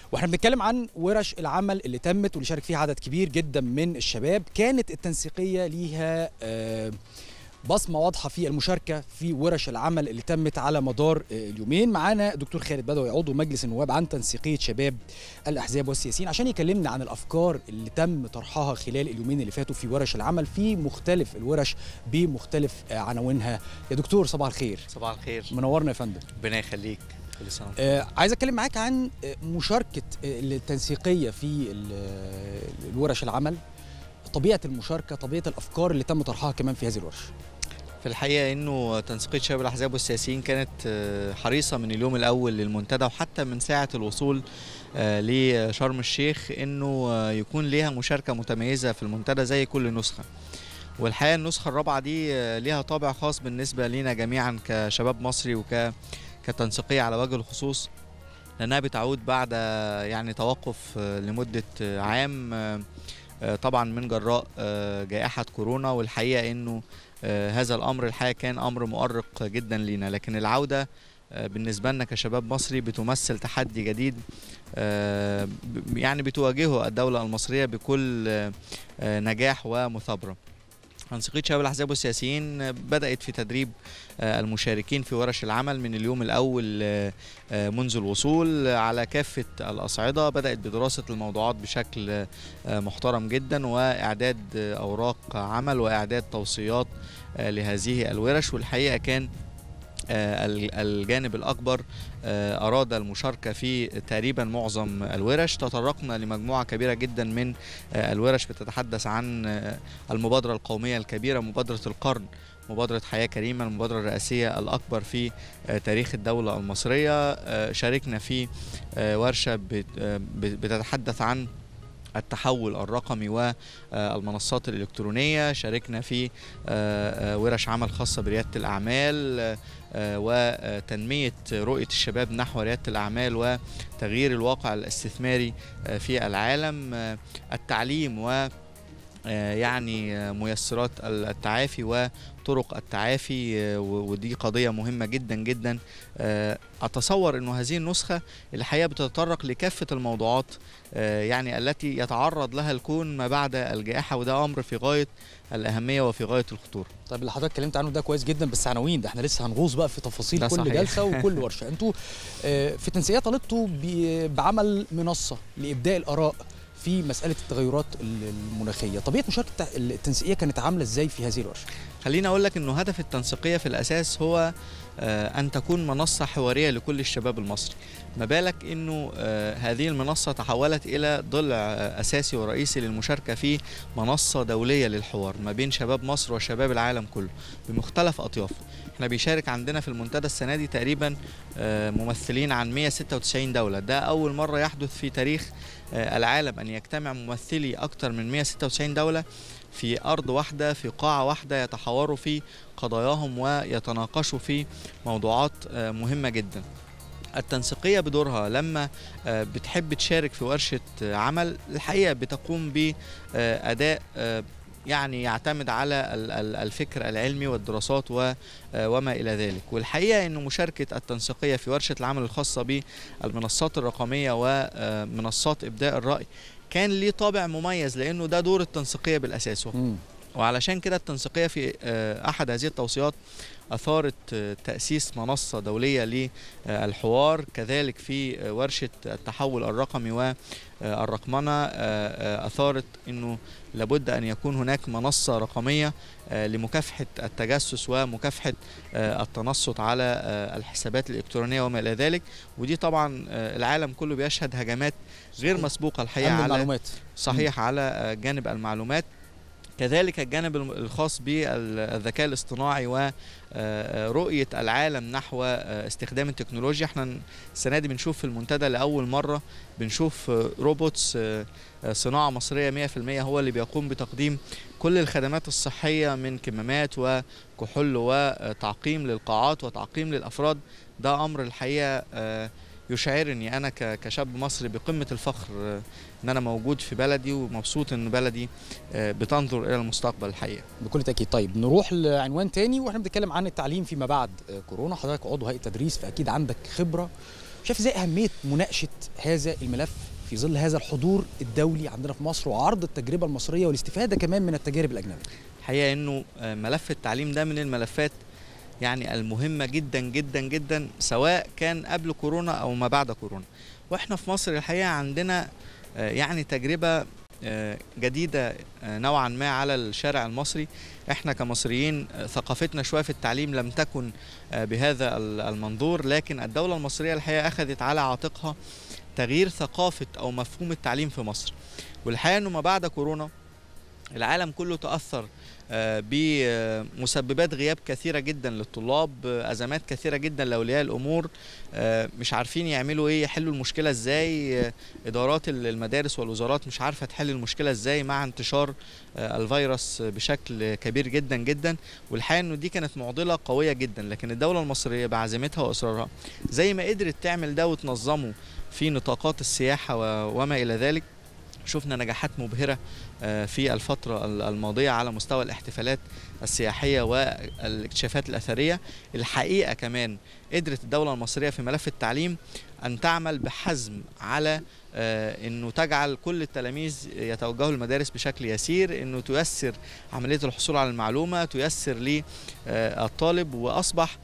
واحنا بنتكلم عن ورش العمل اللي تمت واللي شارك فيها عدد كبير جدا من الشباب كانت التنسيقيه ليها آه، بصمه واضحه في المشاركه في ورش العمل اللي تمت على مدار آه، اليومين معانا دكتور خالد بدوي عضو مجلس النواب عن تنسيقيه شباب الاحزاب والسياسيين عشان يكلمنا عن الافكار اللي تم طرحها خلال اليومين اللي فاتوا في ورش العمل في مختلف الورش بمختلف آه، عناوينها يا دكتور صباح الخير صباح الخير منورنا يا فندم ربنا يخليك كل سنه وأنت آه، عايز اتكلم معاك عن آه، مشاركه آه، التنسيقيه في ال- آه، الورش العمل طبيعه المشاركه طبيعه الافكار اللي تم طرحها كمان في هذه الورش في الحقيقه انه تنسيقيه شباب الاحزاب والسياسيين كانت آه، حريصه من اليوم الاول للمنتدى وحتى من ساعه الوصول آه، لشرم الشيخ انه آه، يكون ليها مشاركه متميزه في المنتدى زي كل نسخه والحقيقه النسخه الرابعه دي آه، ليها طابع خاص بالنسبه لينا جميعا كشباب مصري وك كتنسيقيه على وجه الخصوص لانها بتعود بعد آه، يعني توقف آه، لمده آه، عام آه، آه، طبعا من جراء آه، جائحه كورونا والحقيقه انه آه، هذا الامر الحقيقه كان امر مؤرق جدا لينا لكن العوده آه، بالنسبه لنا كشباب مصري بتمثل تحدي جديد آه، ب- يعني بتواجهه الدوله المصريه بكل آه، آه، نجاح ومثابره تنسيقيه شباب الاحزاب والسياسيين آه، بدات في تدريب آه، المشاركين في ورش العمل من اليوم الاول آه، آه، منذ الوصول على كافه الاصعده بدات بدراسه الموضوعات بشكل آه، آه، محترم جدا واعداد آه، اوراق عمل واعداد توصيات آه، لهذه الورش والحقيقه كان آه، ال- الجانب الأكبر آه، أراد المشاركة في تقريبا معظم الورش تطرقنا لمجموعة كبيرة جدا من آه، الورش بتتحدث عن آه، المبادرة القومية الكبيرة مبادرة القرن مبادرة حياة كريمة المبادرة الرئاسية الأكبر في آه، تاريخ الدولة المصرية آه، شاركنا في آه، ورشة بت- آه، بت- بتتحدث عن التحول الرقمي والمنصات الإلكترونية شاركنا في آه، آه، ورش عمل خاصة بريادة الأعمال آه، آه، وتنمية رؤية الشباب نحو ريادة الأعمال وتغيير الواقع الاستثماري آه، في العالم آه، التعليم و آه، يعني آه، ميسرات التعافي وطرق التعافي آه، و- ودي قضية مهمة جدا جدا آه، أتصور أنه هذه النسخة الحقيقة بتتطرق لكافة الموضوعات آه، يعني التي يتعرض لها الكون ما بعد الجائحة وده أمر في غاية الأهمية وفي غاية الخطورة طيب اللي حضرتك اتكلمت عنه ده كويس جدا بس عناوين ده احنا لسه هنغوص بقى في تفاصيل ده كل صحيح. جلسه وكل ورشه انتوا آه، في تنسيقيه طالبتوا ب- بعمل منصه لابداء الاراء في مساله التغيرات ال- المناخيه طبيعه مشاركه التنسيقيه كانت عامله ازاي في هذه الورشه خليني أقول لك أنه هدف التنسيقية في الأساس هو آه، أن تكون منصة حوارية لكل الشباب المصري ما بالك أنه آه، هذه المنصة تحولت إلى ضلع آه، أساسي ورئيسي للمشاركة في منصة دولية للحوار ما بين شباب مصر وشباب العالم كله بمختلف أطيافه احنا بيشارك عندنا في المنتدى السنة دي تقريبا آه، ممثلين عن 196 دولة ده أول مرة يحدث في تاريخ آه، العالم أن يجتمع ممثلي أكثر من 196 دولة في أرض واحدة في قاعة واحدة يتحاوروا في قضاياهم ويتناقشوا في موضوعات آه، مهمة جدا التنسيقية بدورها لما آه، بتحب تشارك في ورشة آه، عمل الحقيقة بتقوم بأداء آه، يعني يعتمد على ال- ال- الفكر العلمي والدراسات و- آه، وما إلى ذلك والحقيقة أن مشاركة التنسيقية في ورشة العمل الخاصة بالمنصات الرقمية ومنصات إبداء الرأي كان ليه طابع مميز لأنه ده دور التنسيقية بالأساس مم. وعلشان كده التنسيقية في آه، أحد هذه التوصيات أثارت آه، تأسيس منصة دولية للحوار كذلك في آه، ورشة التحول الرقمي والرقمنة آه، آه، أثارت أنه لابد أن يكون هناك منصة رقمية آه، لمكافحة التجسس ومكافحة آه، التنصت على آه، الحسابات الإلكترونية وما إلى ذلك ودي طبعا آه، العالم كله بيشهد هجمات غير صحيح. مسبوقة الحقيقة أمن على المعلومات صحيح على آه، جانب المعلومات كذلك الجانب الم- الخاص بالذكاء الاصطناعي ورؤية العالم نحو آه، استخدام التكنولوجيا احنا السنة دي بنشوف في المنتدى لأول مرة بنشوف آه، روبوتس آه، آه، صناعة مصرية 100% هو اللي بيقوم بتقديم كل الخدمات الصحية من كمامات وكحول وتعقيم للقاعات وتعقيم للأفراد ده أمر الحقيقة آه، يشعرني أنا ك- كشاب مصري بقمة الفخر آه، ان انا موجود في بلدي ومبسوط ان بلدي آه، بتنظر الى المستقبل الحقيقه بكل تاكيد طيب نروح لعنوان تاني واحنا بنتكلم عن التعليم فيما بعد آه، كورونا حضرتك عضو هيئه تدريس فاكيد عندك خبره شايف ازاي اهميه مناقشه هذا الملف في ظل هذا الحضور الدولي عندنا في مصر وعرض التجربه المصريه والاستفاده كمان من التجارب الاجنبيه الحقيقه انه ملف التعليم ده من الملفات يعني المهمه جدا جدا جدا سواء كان قبل كورونا او ما بعد كورونا واحنا في مصر الحقيقه عندنا يعني تجربه جديده نوعا ما على الشارع المصري احنا كمصريين ثقافتنا شويه في التعليم لم تكن بهذا المنظور لكن الدوله المصريه الحقيقه اخذت على عاتقها تغيير ثقافه او مفهوم التعليم في مصر والحقيقه انه ما بعد كورونا العالم كله تاثر بمسببات غياب كثيره جدا للطلاب ازمات كثيره جدا لاولياء الامور مش عارفين يعملوا ايه يحلوا المشكله ازاي ادارات المدارس والوزارات مش عارفه تحل المشكله ازاي مع انتشار الفيروس بشكل كبير جدا جدا والحقيقه انه دي كانت معضله قويه جدا لكن الدوله المصريه بعزيمتها واصرارها زي ما قدرت تعمل ده وتنظمه في نطاقات السياحه وما الى ذلك شفنا نجاحات مبهرة في الفترة الماضية على مستوى الاحتفالات السياحية والاكتشافات الأثرية الحقيقة كمان قدرت الدولة المصرية في ملف التعليم أن تعمل بحزم على أنه تجعل كل التلاميذ يتوجهوا المدارس بشكل يسير أنه تيسر عملية الحصول على المعلومة تيسر للطالب وأصبح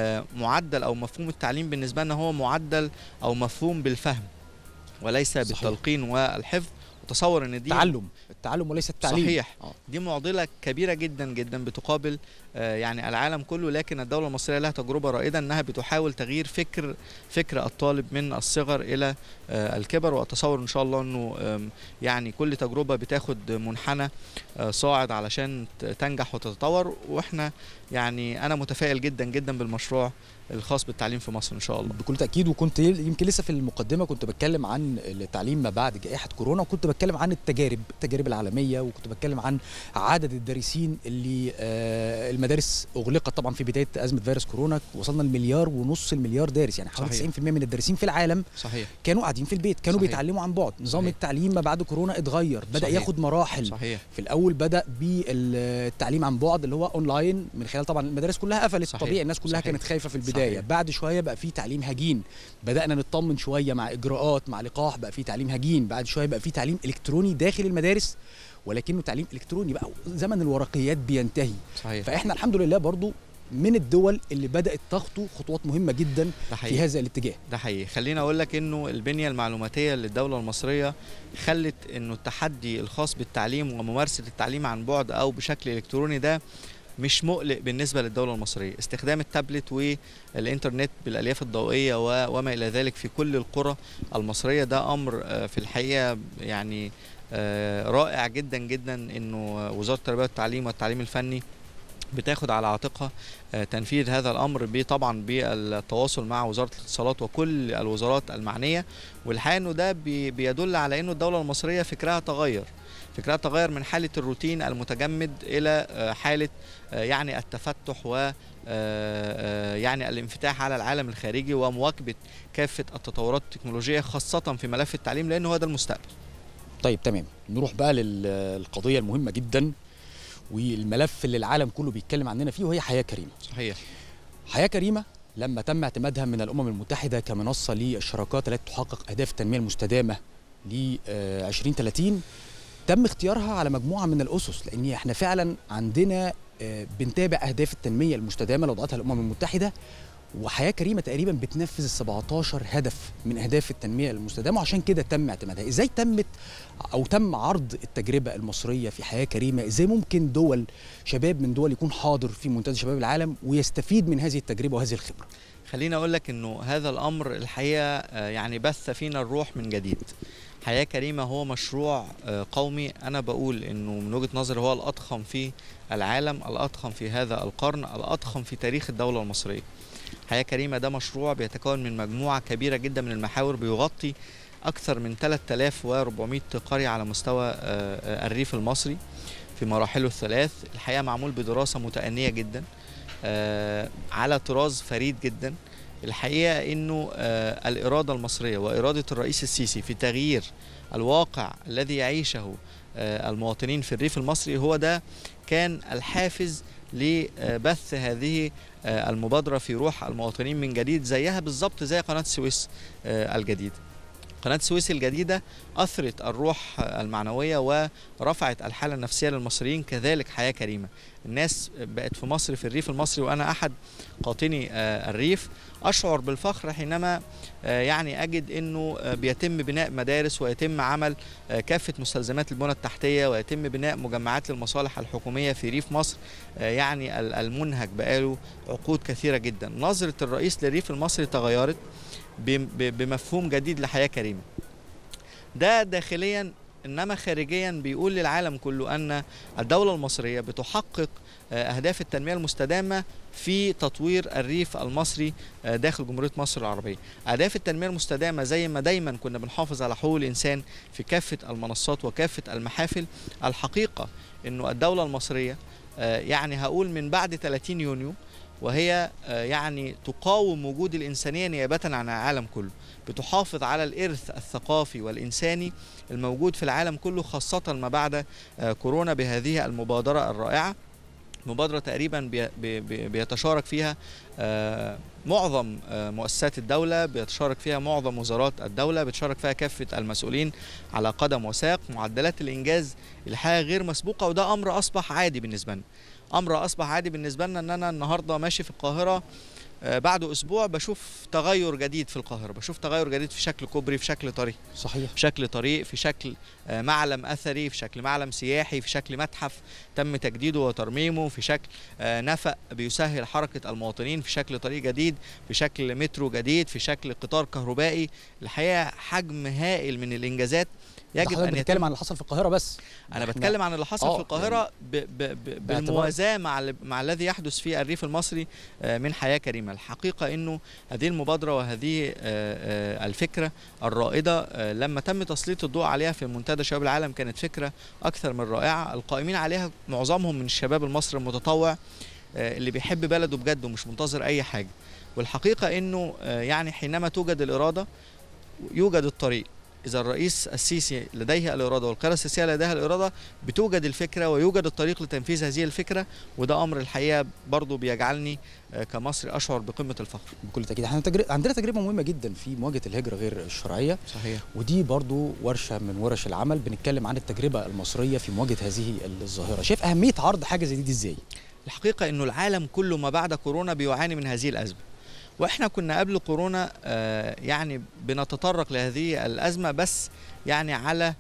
معدل أو مفهوم التعليم بالنسبة لنا هو معدل أو مفهوم بالفهم وليس صحيح. بالتلقين والحفظ تصور ان دي تعلم التعلم وليس التعليم صحيح أوه. دي معضله كبيره جدا جدا بتقابل آه يعني العالم كله لكن الدوله المصريه لها تجربه رائده انها بتحاول تغيير فكر فكر الطالب من الصغر الى آه الكبر واتصور ان شاء الله انه آه يعني كل تجربه بتاخد منحنى آه صاعد علشان تنجح وتتطور واحنا يعني انا متفائل جدا جدا بالمشروع الخاص بالتعليم في مصر ان شاء الله بكل تاكيد وكنت يمكن لسه في المقدمه كنت بتكلم عن التعليم ما بعد جائحه كورونا وكنت بتكلم عن التجارب التجارب العالميه وكنت بتكلم عن عدد الدارسين اللي آه المدارس اغلقت طبعا في بدايه ازمه فيروس كورونا وصلنا لمليار ونص المليار دارس يعني حوالي صحيح. 90% من الدارسين في العالم صحيح. كانوا قاعدين في البيت كانوا صحيح. بيتعلموا عن بعد نظام صحيح. التعليم ما بعد كورونا اتغير بدا صحيح. ياخد مراحل صحيح. في الاول بدا بالتعليم عن بعد اللي هو اونلاين من خلال طبعا المدارس كلها قفلت صحيح. طبيعي الناس كلها صحيح. كانت خايفه في البدايه صحيح. بعد شويه بقى في تعليم هجين بدانا نطمن شويه مع اجراءات مع لقاح بقى في تعليم هجين بعد شويه بقى في تعليم الكتروني داخل المدارس ولكنه تعليم الكتروني بقى زمن الورقيات بينتهي صحيح. فاحنا الحمد لله برضو من الدول اللي بدات تخطو خطوات مهمه جدا في هذا الاتجاه ده حقيقي خليني اقول لك انه البنيه المعلوماتيه للدوله المصريه خلت انه التحدي الخاص بالتعليم وممارسه التعليم عن بعد او بشكل الكتروني ده مش مقلق بالنسبة للدولة المصرية استخدام التابلت والإنترنت بالألياف الضوئية وما إلى ذلك في كل القرى المصرية ده أمر في الحقيقة يعني رائع جدا جدا أنه وزارة التربية والتعليم والتعليم الفني بتاخد على عاتقها تنفيذ هذا الامر طبعا بالتواصل مع وزاره الاتصالات وكل الوزارات المعنيه والحقيقه انه ده بيدل على انه الدوله المصريه فكرها تغير فكرها تغير من حاله الروتين المتجمد الى حاله يعني التفتح و يعني الانفتاح على العالم الخارجي ومواكبه كافه التطورات التكنولوجيه خاصه في ملف التعليم لانه هو ده المستقبل. طيب تمام نروح بقى للقضيه المهمه جدا والملف اللي العالم كله بيتكلم عننا فيه وهي حياه كريمه. صحيح. حياه كريمه لما تم اعتمادها من الامم المتحده كمنصه للشراكات التي تحقق اهداف التنميه المستدامه ل 2030 تم اختيارها على مجموعه من الاسس لان احنا فعلا عندنا بنتابع اهداف التنميه المستدامه اللي وضعتها الامم المتحده وحياه كريمه تقريبا بتنفذ ال 17 هدف من اهداف التنميه المستدامه وعشان كده تم اعتمادها ازاي تمت او تم عرض التجربه المصريه في حياه كريمه ازاي ممكن دول شباب من دول يكون حاضر في منتدى شباب العالم ويستفيد من هذه التجربه وهذه الخبره خليني اقول لك انه هذا الامر الحقيقه يعني بث فينا الروح من جديد حياة كريمة هو مشروع قومي أنا بقول إنه من وجهة نظري هو الأضخم في العالم الأضخم في هذا القرن الأضخم في تاريخ الدولة المصرية حياة كريمة ده مشروع بيتكون من مجموعة كبيرة جدا من المحاور بيغطي أكثر من 3400 قرية على مستوى الريف المصري في مراحله الثلاث الحقيقة معمول بدراسة متأنية جدا على طراز فريد جدا الحقيقه انه آه الاراده المصريه واراده الرئيس السيسي في تغيير الواقع الذي يعيشه آه المواطنين في الريف المصري هو ده كان الحافز لبث هذه آه، المبادرة في روح المواطنين من جديد زيها بالظبط زي قناة السويس آه، الجديدة قناة السويس الجديدة أثرت الروح المعنوية ورفعت الحالة النفسية للمصريين كذلك حياة كريمة الناس بقت في مصر في الريف المصري وأنا أحد قاطني آه، الريف أشعر بالفخر حينما آه، يعني أجد أنه آه، بيتم بناء مدارس ويتم عمل آه، كافة مستلزمات البنى التحتية ويتم بناء مجمعات للمصالح الحكومية في ريف مصر آه، يعني ال- المنهج بقاله عقود كثيرة جدا نظرة الرئيس للريف المصري تغيرت بم- ب- بمفهوم جديد لحياة كريمة ده داخليا انما خارجيا بيقول للعالم كله ان الدوله المصريه بتحقق آه، اهداف التنميه المستدامه في تطوير الريف المصري آه، داخل جمهوريه مصر العربيه. اهداف التنميه المستدامه زي ما دايما كنا بنحافظ على حقوق الانسان في كافه المنصات وكافه المحافل الحقيقه انه الدوله المصريه آه، يعني هقول من بعد 30 يونيو وهي آه، يعني تقاوم وجود الإنسانية نيابة عن العالم كله بتحافظ على الإرث الثقافي والإنساني الموجود في العالم كله خاصة ما بعد آه، كورونا بهذه المبادرة الرائعة مبادرة تقريبا بي- بي- بي- بيتشارك فيها آه، معظم آه، مؤسسات الدولة بيتشارك فيها معظم وزارات الدولة بيتشارك فيها كافة المسؤولين على قدم وساق معدلات الإنجاز الحقيقة غير مسبوقة وده أمر أصبح عادي بالنسبة لنا امر اصبح عادي بالنسبه لنا ان انا النهارده ماشي في القاهره آه، بعد اسبوع بشوف تغير جديد في القاهره بشوف تغير جديد في شكل كوبري في شكل طريق صحيح في شكل طريق في شكل آه، معلم اثري في شكل معلم سياحي في شكل متحف تم تجديده وترميمه في شكل آه، نفق بيسهل حركه المواطنين في شكل طريق جديد في شكل مترو جديد في شكل قطار كهربائي الحقيقه حجم هائل من الانجازات يجب يجب ان ان يتم بتتكلم عن اللي حصل في القاهره بس انا إحنا- بتكلم عن اللي حصل آه، في القاهره ب ب ب باعتبار- بالموازاه مع ال- مع الذي يحدث في الريف المصري آه، من حياه كريمه الحقيقه انه هذه المبادره وهذه آه، آه، الفكره الرائده آه، لما تم تسليط الضوء عليها في منتدى شباب العالم كانت فكره اكثر من رائعه القائمين عليها معظمهم من الشباب المصري المتطوع آه، اللي بيحب بلده بجد ومش منتظر اي حاجه والحقيقه انه آه، يعني حينما توجد الاراده يوجد الطريق إذا الرئيس السيسي لديه الإرادة والقيادة السياسية لديها الإرادة بتوجد الفكرة ويوجد الطريق لتنفيذ هذه الفكرة وده أمر الحقيقة برضو بيجعلني آه، كمصري أشعر بقمة الفخر بكل تاكيد احنا تجر... عندنا تجربه مهمه جدا في مواجهه الهجره غير الشرعيه صحيح ودي برضو ورشه من ورش العمل بنتكلم عن التجربه المصريه في مواجهه هذه الظاهره شايف اهميه عرض حاجه زي دي ازاي الحقيقة أنه العالم كله ما بعد كورونا بيعاني من هذه الأزمة واحنا كنا قبل كورونا آه، يعني بنتطرق لهذه الأزمة بس يعني على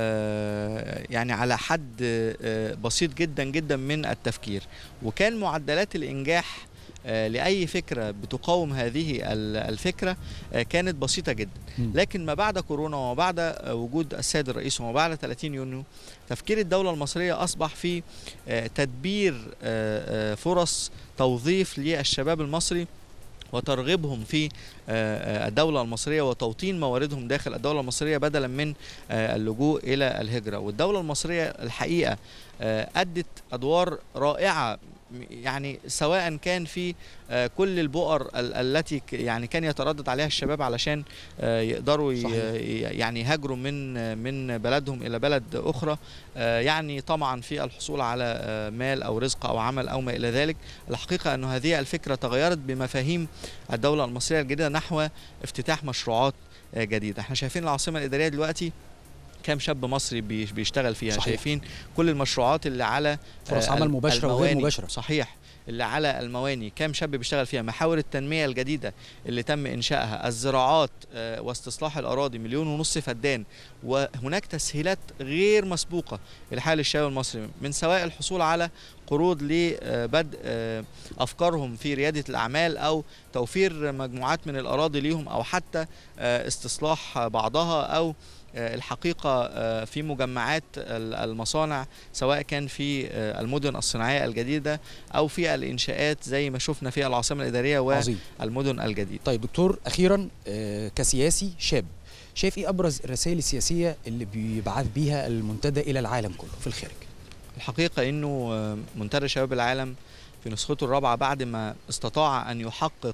آه، يعني على حد آه، بسيط جدا جدا من التفكير وكان معدلات الإنجاح آه، لأي فكرة بتقاوم هذه ال- الفكرة آه، كانت بسيطة جدا مم. لكن ما بعد كورونا وما بعد آه، وجود السيد الرئيس وما بعد 30 يونيو تفكير الدولة المصرية أصبح في آه، تدبير آه، آه، فرص توظيف للشباب المصري وترغيبهم في آه، آه، الدولة المصرية وتوطين مواردهم داخل الدولة المصرية بدلا من آه، اللجوء إلى الهجرة والدولة المصرية الحقيقة آه، أدت أدوار رائعة يعني سواء كان في آه، كل البؤر ال- التي ك- يعني كان يتردد عليها الشباب علشان آه، يقدروا ي- صحيح. ي- يعني يهاجروا من آه، من بلدهم الى بلد اخرى آه، يعني طمعا في الحصول على آه، مال او رزق او عمل او ما الى ذلك الحقيقه انه هذه الفكره تغيرت بمفاهيم الدوله المصريه الجديده نحو افتتاح مشروعات آه، جديده احنا شايفين العاصمه الاداريه دلوقتي كام شاب مصري بيش- بيشتغل فيها صحيح. شايفين كل المشروعات اللي على فرص آه، عمل ال- مباشره وغير المواني. مباشره صحيح اللي على المواني كام شاب بيشتغل فيها محاور التنمية الجديدة اللي تم إنشائها الزراعات آه، واستصلاح الأراضي مليون ونص فدان وهناك تسهيلات غير مسبوقة لحال الشباب المصري من سواء الحصول على قروض لبدء آه، أفكارهم في ريادة الأعمال أو توفير مجموعات من الأراضي ليهم أو حتى آه، استصلاح بعضها أو آه، الحقيقة آه، في مجمعات ال- المصانع سواء كان في آه، المدن الصناعية الجديدة أو في الإنشاءات زي ما شفنا في العاصمة الإدارية عظيم والمدن الجديدة طيب دكتور اخيرا آه، كسياسي شاب شايف ايه ابرز الرسائل السياسيه اللي بيبعث بيها المنتدى الى العالم كله في الخارج الحقيقة أنه آه، منتدى شباب العالم في نسخته الرابعة بعد ما استطاع أن يحقق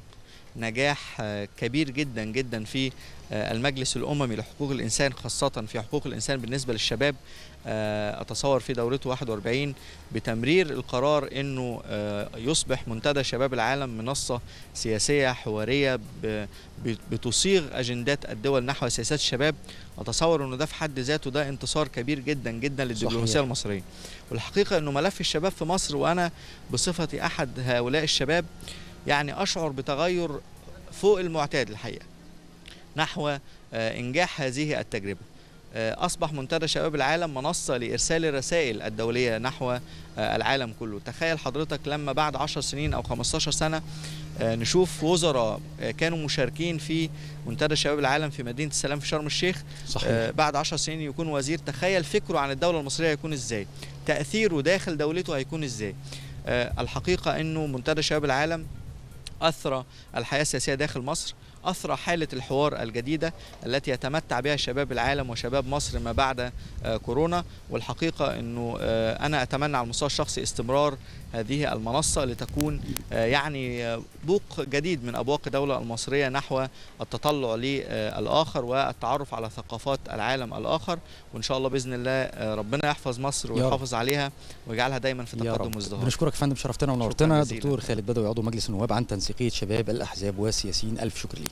نجاح آه، كبير جدا جدا في آه، المجلس الأممي لحقوق الإنسان خاصة في حقوق الإنسان بالنسبة للشباب آه، أتصور في دورته 41 بتمرير القرار أنه آه، يصبح منتدى شباب العالم منصة سياسية حوارية ب- ب- بتصيغ أجندات الدول نحو سياسات الشباب أتصور أنه ده في حد ذاته ده انتصار كبير جدا جدا للدبلوماسية صحيح. المصرية والحقيقة أنه ملف الشباب في مصر وأنا بصفتي أحد هؤلاء الشباب يعني أشعر بتغير فوق المعتاد الحقيقة نحو آه، إنجاح هذه التجربة آه، أصبح منتدى شباب العالم منصة لإرسال الرسائل الدولية نحو آه، العالم كله تخيل حضرتك لما بعد 10 سنين أو 15 سنة آه، نشوف وزراء آه، كانوا مشاركين في منتدى شباب العالم في مدينة السلام في شرم الشيخ صحيح آه، بعد 10 سنين يكون وزير تخيل فكره عن الدولة المصرية هيكون ازاي تأثيره داخل دولته هيكون ازاي آه، الحقيقة انه منتدى شباب العالم أثرى الحياة السياسية داخل مصر أثرى حالة الحوار الجديدة التي يتمتع بها شباب العالم وشباب مصر ما بعد آه، كورونا والحقيقة أنه آه، أنا أتمنى على المستوى الشخصي استمرار هذه المنصة لتكون آه، يعني آه، بوق جديد من أبواق الدولة المصرية نحو التطلع للآخر والتعرف على ثقافات العالم الآخر وإن شاء الله بإذن الله آه، ربنا يحفظ مصر يا رب. ويحافظ عليها ويجعلها دايما في يا تقدم رب وازدهار بنشكرك يا فندم شرفتنا شكراً ونورتنا جزيلاً. دكتور خالد بدوي عضو مجلس النواب عن تنسيقيه شباب الاحزاب والسياسيين الف شكر ليك